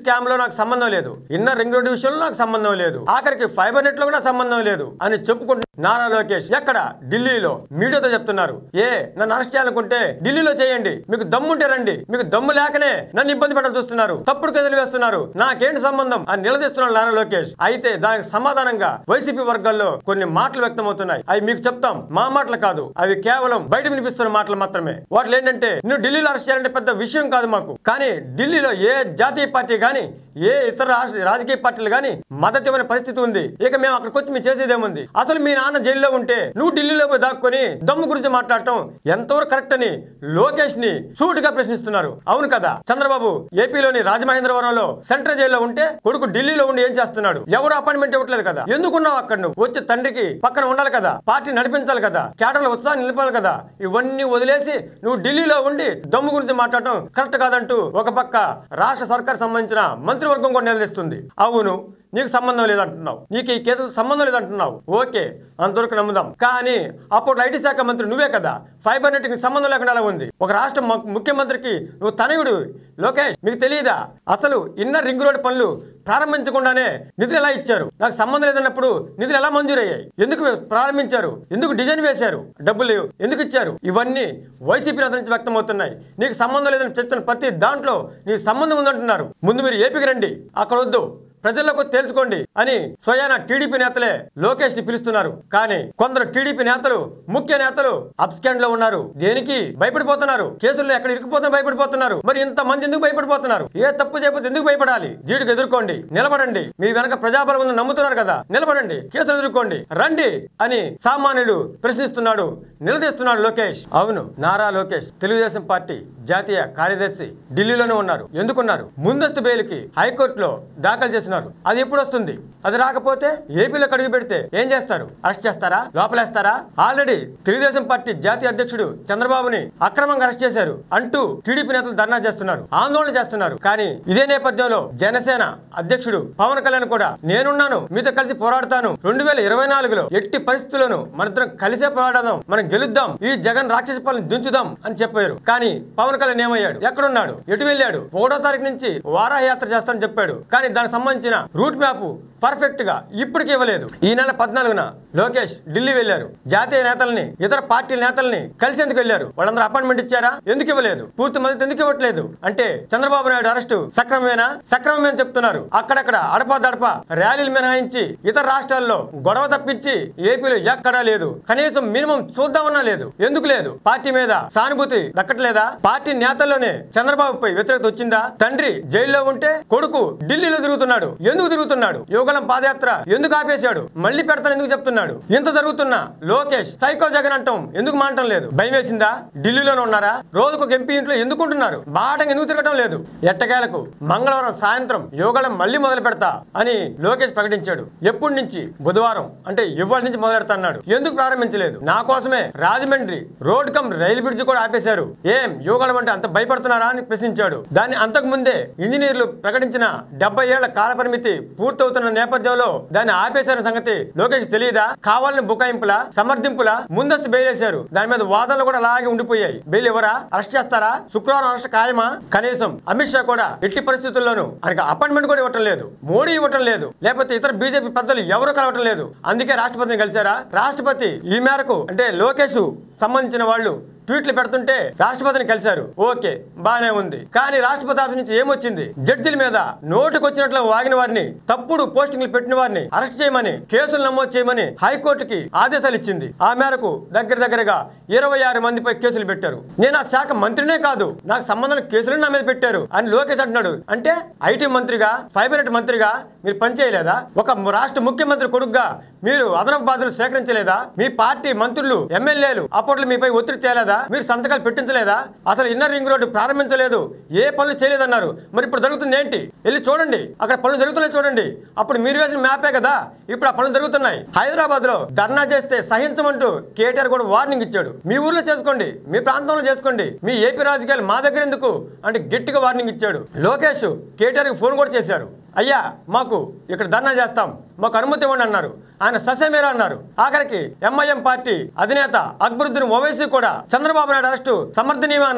scam లో నాకు సంబంధం లేదు ఇన్నర్ రింగ్ రోడ్ విషయంలో నాకు సంబంధం లేదు ఆఖరికి ఫైబర్ నెట్ లో కూడా సంబంధం లేదు అని చెప్పుకుంటు నారా లోకేష్ ఎక్కడ ఢిల్లీలో మీడియాతో చెప్తున్నారు ఏ నన్ను అరెస్ట్ చేయాలనుకుంటే ఢిల్లీలో చేయండి మీకు దమ్ముంటే రండి మీకు దమ్ము లేకనే నన్ను ఇబ్బంది పెట్టడం చూస్తున్నారు తప్పుడు కథలు వేస్తున్నారు నాకేంటి సంబంధం అని నిలదీస్తున్నాడు నారా లోకేష్ అయితే దానికి సమాధానంగా వైసీపీ వర్గాల్లో కొన్ని మాటలు వ్యక్తమవుతున్నాయి అవి మీకు చెప్తాం మా మాటలు కాదు అవి కేవలం బయట వినిపిస్తున్న మాటలు మాత్రమే వాటిలో ఏంటంటే నువ్వు ఢిల్లీలో అరెస్ట్ చేయాలంటే పెద్ద విషయం కాదు మాకు కానీ ఢిల్లీలో ఏ జాతీయ పార్టీ గాని ఏ ఇతర రాష్ట్ర రాజకీయ పార్టీలు గాని మద్దతు ఇవ్వని పరిస్థితి ఉంది ఇక మేము అక్కడికి వచ్చి మేము చేసేదేముంది అసలు మీ నాన్న జైల్లో ఉంటే నువ్వు ఢిల్లీలో పోయి దాక్కుని దమ్ము గురించి మాట్లాడటం ఎంతవరకు కరెక్ట్ అని లోకేష్ ని సూటిగా ప్రశ్నిస్తున్నారు అవును కదా చంద్రబాబు ఏపీలోని రాజమహేంద్రవరంలో సెంట్రల్ జైల్లో ఉంటే కొడుకు ఢిల్లీలో ఉండి ఏం చేస్తున్నాడు ఎవరు అపాయింట్మెంట్ ఇవ్వట్లేదు కదా ఎందుకున్నావు అక్కడ నువ్వు వచ్చి తండ్రికి పక్కన ఉండాలి కదా పార్టీ నడిపించాలి కదా కేటర్ల ఉత్సాహం నిలపాలి కదా ఇవన్నీ వదిలేసి నువ్వు ఢిల్లీలో ఉండి దమ్ము గురించి మాట్లాడటం కరెక్ట్ కాదంటూ ఒక పక్క రాష్ట్ర సర్కార్ సంబంధించిన మంత్రివర్గం కూడా నిలదీస్తుంది అవును నీకు సంబంధం లేదంటున్నావు నీకు ఈ కేసులు సంబంధం లేదంటున్నావు ఓకే అంతవరకు నమ్ముదాం కానీ అప్పుడు ఐటీ శాఖ మంత్రి నువ్వే కదా ఫైబర్ నెట్ నీకు సంబంధం లేకుండా అలా ఉంది ఒక రాష్ట్ర ము- ముఖ్యమంత్రికి నువ్వు తనయుడు లోకేష్ మీకు తెలియదా అసలు ఇన్నర్ రింగ్ రోడ్ పనులు ప్రారంభించకుండానే నిధులు ఎలా ఇచ్చారు నాకు సంబంధం లేదన్నప్పుడు నిధులు ఎలా మంజూరయ్యాయి ఎందుకు ప్రారంభించారు ఎందుకు డిజైన్ వేశారు డబ్బులు ఎందుకు ఇచ్చారు ఇవన్నీ వైసీపీ నేతల నుంచి వ్యక్తమవుతున్నాయి నీకు సంబంధం లేదని చెప్తున్న ప్రతి దాంట్లో నీకు సంబంధం ఉందంటున్నారు ముందు మీరు ఏపీకి రండి అక్కడ వద్దు ప్రజల్లోకి వచ్చి తేల్చుకోండి అని స్వయాన టీడీపీ నేతలే లోకేష్ ని పిలుస్తున్నారు కానీ కొందరు టీడీపీ నేతలు ముఖ్య నేతలు అప్స్కాండ్ లో ఉన్నారు దేనికి భయపడిపోతున్నారు కేసుల్లో ఎక్కడ ఇరుక్కుపోతే భయపడిపోతున్నారు మరి ఇంత మంది ఎందుకు భయపడిపోతున్నారు ఏ తప్పు చేయకపోతే ఎందుకు భయపడాలి జీడికి ఎదుర్కోండి నిలబడండి మీ వెనక ప్రజాబలం ఉందని నమ్ముతున్నారు కదా నిలబడండి కేసులు ఎదుర్కోండి రండి అని సామాన్యుడు ప్రశ్నిస్తున్నాడు నిలదీస్తున్నాడు లోకేష్ అవును నారా లోకేష్ తెలుగుదేశం పార్టీ జాతీయ కార్యదర్శి ఢిల్లీలోనే ఉన్నారు ఎందుకున్నారు ముందస్తు బెయిల్కి హైకోర్టులో దాఖలు చేస్తున్నారు అది ఎప్పుడు వస్తుంది అది రాకపోతే ఏపీలో కడుగు పెడితే ఏం చేస్తారు అరెస్ట్ చేస్తారా లోపలేస్తారా ఆల్రెడీ తెలుగుదేశం పార్టీ జాతీయ అధ్యక్షుడు చంద్రబాబుని అక్రమంగా అరెస్ట్ చేశారు అంటూ టీడీపీ నేతలు ధర్నా చేస్తున్నారు ఆందోళన చేస్తున్నారు కానీ ఇదే నేపథ్యంలో జనసేన అధ్యక్షుడు పవన్ కళ్యాణ్ కూడా నేనున్నాను మీతో కలిసి పోరాడతాను రెండు వేల ఇరవై నాలుగులో ఎట్టి పరిస్థితుల్లోనూ మనిద్దరం కలిసే పోరాడదాం మనం గెలుద్దాం ఈ జగన్ రాక్షస పాలన దించుదాం అని చెప్పారు కానీ పవన్ కళ్యాణ్ ఏమయ్యాడు ఎక్కడున్నాడు ఎటు వెళ్ళాడు ఒకటో తారీఖు నుంచి వారాహ యాత్ర చేస్తానని చెప్పాడు కానీ దానికి సంబంధించిన రూట్ మ్యాప్ పర్ఫెక్ట్ గా ఇప్పటికి ఇవ్వలేదు ఈ నెల పద్నాలుగున లోకేష్ ఢిల్లీ వెళ్లారు జాతీయ నేతల్ని ఇతర పార్టీల నేతల్ని కలిసేందుకు వెళ్లారు వాళ్ళందరూ అపాయింట్మెంట్ ఇచ్చారా ఎందుకు ఇవ్వలేదు పూర్తి మద్దతు ఎందుకు ఇవ్వట్లేదు అంటే చంద్రబాబు నాయుడు అరెస్టు సక్రమమేనా సక్రమమే అని చెప్తున్నారు అక్కడక్కడ అడపా దడప ర్యాలీలు మినహాయించి ఇతర రాష్ట్రాల్లో గొడవ తప్పించి ఏపీలో ఎక్కడా లేదు కనీసం మినిమం చూద్దామన్నా లేదు ఎందుకు లేదు పార్టీ మీద సానుభూతి దక్కట్లేదా పార్టీ నేతల్లోనే చంద్రబాబుపై వ్యతిరేకత వచ్చిందా తండ్రి జైల్లో ఉంటే కొడుకు ఢిల్లీలో తిరుగుతున్నాడు ఎందుకు తిరుగుతున్నాడు యువగలం పాదయాత్ర ఎందుకు ఆపేశాడు మళ్ళీ పెడతాను ఎందుకు చెప్తున్నాడు ఇంత జరుగుతున్నా లోకేష్ సైకో జగన్ అంటాం ఎందుకు మానటం లేదు భయం వేసిందా ఢిల్లీలోనే ఉన్నారా రోజుకు ఒక ఎంపీ ఇంట్లో ఎందుకు ఉంటున్నారు బాటంగా ఎందుకు తిరగడం లేదు ఎట్టకేలకు మంగళవారం సాయంత్రం యువగళం మళ్ళీ మొదలు పెడతా అని లోకేష్ ప్రకటించాడు ఎప్పటి నుంచి బుధవారం అంటే ఇవాళ నుంచి మొదలు పెడతా అన్నాడు ఎందుకు ప్రారంభించలేదు నా కోసమే Rajahmundry road cum rail bridge కూడా ఆపేశారు ఏం యువగళం అంటే అంత భయపడుతున్నారా అని ప్రశ్నించాడు దాన్ని అంతకు ముందే ఇంజనీర్లు ప్రకటించిన డెబ్బై ఏళ్ల కాల పరిమితి పూర్తవుతున్న నేపథ్యంలో దాన్ని ఆపేశారన్న సంగతి లోకేష్ తెలియదా కావాలని బుకాయింపుల సమర్థింపుల ముందస్తు బెయిల్ వేశారు దాని మీద వాదనలు కూడా అలాగే ఉండిపోయాయి బెయిల్ ఎవరా అరెస్ట్ చేస్తారా శుక్రవారం అరెస్ట్ ఖాయమా కనీసం అమిత్ షా కూడా ఎట్టి పరిస్థితుల్లోనూ ఆయనకు అపాయింట్మెంట్ కూడా ఇవ్వటం లేదు మోడీ ఇవ్వటం లేదు లేకపోతే ఇతర బీజేపీ పెద్దలు ఎవరు కలవటం లేదు అందుకే రాష్ట్రపతిని కలిశారా రాష్ట్రపతి ఈ మేరకు అంటే లోకేష్ సంబంధించిన వాళ్ళు ట్వీట్లు పెడుతుంటే రాష్ట్రపతిని కలిశారు ఓకే బానే ఉంది కానీ రాష్ట్రపతి ఆఫీస్ నుంచి ఏమొచ్చింది జడ్జిల మీద నోటుకొచ్చినట్లు వాగిన వారిని తప్పుడు పోస్టింగ్లు పెట్టిన వారిని అరెస్ట్ చేయమని కేసులు నమోదు చేయమని హైకోర్టుకి ఆదేశాలు ఇచ్చింది ఆ మేరకు దగ్గర దగ్గరగా ఇరవై ఆరు మందిపై కేసులు పెట్టారు నేను ఆ శాఖ మంత్రినే కాదు నాకు సంబంధం కేసులు నా మీద పెట్టారు అని లోకేష్ అంటున్నాడు అంటే ఐటీ మంత్రిగా ఫైబర్ నెట్ మంత్రిగా మీరు పనిచేయలేదా ఒక రాష్ట్ర ముఖ్యమంత్రి కొడుకుగా మీరు అదనపు బాధలు సేకరించలేదా మీ పార్టీ మంత్రులు ఎమ్మెల్యేలు అప్పట్లో మీపై ఒత్తిడి తేలేదా మీరు సంతకాలు పెట్టించలేదా అసలు ఇన్నర్ రింగ్ రోడ్డు ప్రారంభించలేదు ఏ పనులు చేయలేదన్నారు మరి ఇప్పుడు జరుగుతుంది ఏంటి వెళ్ళి చూడండి అక్కడ పనులు జరుగుతున్నాయి చూడండి అప్పుడు మీరు వేసిన మ్యాపే కదా ఇప్పుడు ఆ పనులు జరుగుతున్నాయి హైదరాబాద్ లో ధర్నా చేస్తే సహించమంటూ కేటీఆర్ కూడా వార్నింగ్ ఇచ్చాడు మీ ఊర్లో చేసుకోండి మీ ప్రాంతంలో చేసుకోండి మీ ఏపీ రాజకీయాలు మా దగ్గర ఎందుకు అంటే గట్టిగా వార్నింగ్ ఇచ్చాడు లోకేష్ కేటీఆర్ ఫోన్ కూడా చేశారు అయ్యా మాకు ఇక్కడ ధర్నా చేస్తాం మాకు అనుమతి ఇవ్వండి అన్నారు ఆయన ససేమేరా అన్నారు ఆఖరికి ఎంఐఎం పార్టీ అధినేత అక్బరుద్దీన్ ఓవైసీ కూడా చంద్రబాబు నాయుడు అరెస్టు సమర్థనీయమే అన్నారు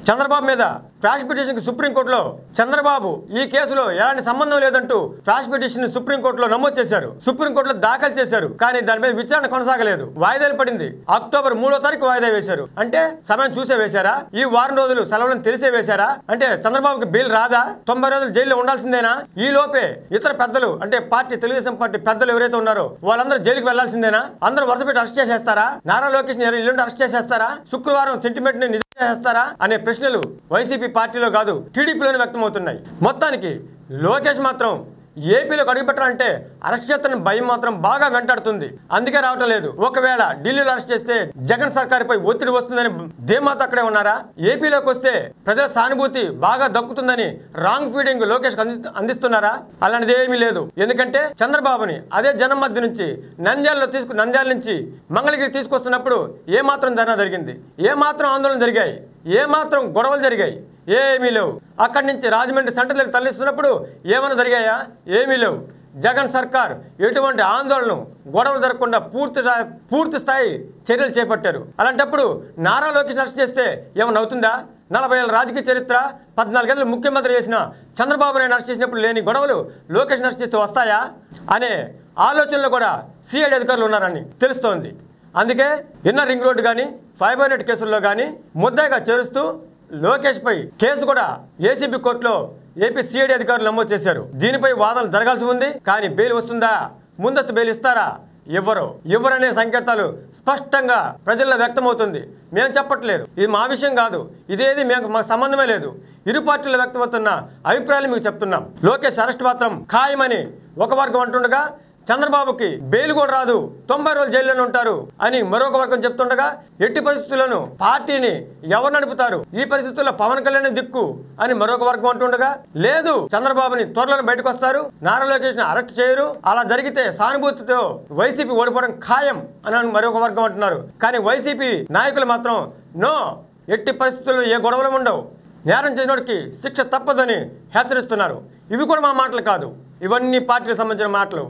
చంద్రబాబు మీద ఫ్లాష్ పిటిషన్ కి సుప్రీంకోర్టులో చంద్రబాబు ఈ కేసులో ఎలాంటి సంబంధం లేదంటూ ఫ్లాష్ పిటిషన్ సుప్రీంకోర్టులో నమోదు చేశారు సుప్రీంకోర్టులో దాఖలు చేశారు కానీ దాని మీద విచారణ కొనసాగలేదు వాయిదాలు పడింది అక్టోబర్ మూడో తారీఖు వాయిదా వేశారు అంటే సమయం చూసే వేశారా ఈ వారం రోజులు సెలవులను తెలిసే వేశారా అంటే చంద్రబాబుకి బెయిల్ రాదా తొంభై రోజులు జైల్లో ఉండాల్సిందేనా ఈ లోపే ఇతర పెద్దలు అంటే పార్టీ తెలుగుదేశం పార్టీ పెద్దలు ఎవరైతే ఉన్నారో వాళ్ళందరూ జైలుకి వెళ్లాల్సిందేనా అందరూ వరుస పెట్టి అరెస్ట్ చేసేస్తారా నారా లోకేష్ ని ఎల్లుండి అరెస్ట్ చేసేస్తారా శుక్రవారం సెంటిమెంట్ ని నిజం చేస్తారా అనే ప్రశ్నలు వైసీపీ పార్టీలో కాదు టీడీపీలోనే వ్యక్తమవుతున్నాయి మొత్తానికి లోకేష్ మాత్రం ఏపీలోకి అడుగుపెట్టాలంటే అరెస్ట్ చేస్తున్న భయం మాత్రం బాగా వెంటాడుతుంది అందుకే రావటం లేదు ఒకవేళ ఢిల్లీలో అరెస్ట్ చేస్తే జగన్ సర్కార్ పై ఒత్తిడి వస్తుందని ధీమాతో అక్కడే ఉన్నారా ఏపీలోకి వస్తే ప్రజల సానుభూతి బాగా దక్కుతుందని రాంగ్ ఫీడింగ్ లోకేష్ అంది- అందిస్తున్నారా అలాంటిది ఏమీ లేదు ఎందుకంటే చంద్రబాబుని అదే జనం మధ్య నుంచి నంద్యాలలో తీసుకు నంద్యాల నుంచి మంగళగిరి తీసుకొస్తున్నప్పుడు ఏ మాత్రం ధర్నా జరిగింది ఏ మాత్రం ఆందోళన జరిగాయి ఏ మాత్రం గొడవలు జరిగాయి ఏమీ లేవు అక్కడి నుంచి రాజమండ్రి సెంటర్లకు తరలిస్తున్నప్పుడు ఏమైనా జరిగాయా ఏమీ లేవు జగన్ సర్కార్ ఎటువంటి ఆందోళన గొడవలు జరగకుండా పూర్తి స్థాయి- పూర్తి స్థాయి చర్యలు చేపట్టారు అలాంటప్పుడు నారా లోకేష్ అరెస్ట్ చేస్తే ఏమైనా అవుతుందా నలభై ఏళ్ళ రాజకీయ చరిత్ర పద్నాలుగేళ్ళు ముఖ్యమంత్రి చేసిన చంద్రబాబు నాయుడు అరెస్ట్ చేసినప్పుడు లేని గొడవలు లోకేష్ అరెస్ట్ చేస్తే వస్తాయా అనే ఆలోచనలో కూడా సిఐడి అధికారులు ఉన్నారని తెలుస్తోంది అందుకే ఇన్నర్ రింగ్ రోడ్డు కానీ ఫైబర్ నెట్ కేసుల్లో కానీ ముద్దాయిగా చేరుస్తూ లోకేష్ పై కేసు కూడా ఏసీబీ కోర్టులో ఏపీ సిఐడి అధికారులు నమోదు చేశారు దీనిపై వాదనలు జరగాల్సి ఉంది కానీ బెయిల్ వస్తుందా ముందస్తు బెయిల్ ఇస్తారా ఇవ్వరు ఇవ్వరనే సంకేతాలు స్పష్టంగా ప్రజల్లో వ్యక్తమవుతుంది మేము చెప్పట్లేదు ఇది మా విషయం కాదు ఇదేది మేము మాకు సంబంధమే లేదు ఇరు పార్టీలు వ్యక్తమవుతున్న అభిప్రాయాలు మీకు చెప్తున్నాం లోకేష్ అరెస్ట్ మాత్రం ఖాయమని ఒక వర్గం అంటుండగా చంద్రబాబుకి బెయిల్ కూడా రాదు తొంభై రోజులు జైల్లోనే ఉంటారు అని మరొక వర్గం చెప్తుండగా ఎట్టి పరిస్థితుల్లోనూ పార్టీని ఎవరు నడుపుతారు ఈ పరిస్థితుల్లో పవన్ కళ్యాణ్ దిక్కు అని మరొక వర్గం అంటుండగా లేదు చంద్రబాబుని త్వరలో బయటకు వస్తారు నారా లోకేష్ ని అరెస్ట్ చేయరు అలా జరిగితే సానుభూతితో వైసీపీ ఓడిపోవడం ఖాయం అని మరొక వర్గం అంటున్నారు కానీ వైసీపీ నాయకులు మాత్రం నో ఎట్టి పరిస్థితుల్లో ఏ గొడవలు ఉండవు నేరం చేసినోడికి శిక్ష తప్పదని హెచ్చరిస్తున్నారు ఇవి కూడా మా మాటలు కాదు ఇవన్నీ పార్టీలకు సంబంధించిన మాటలు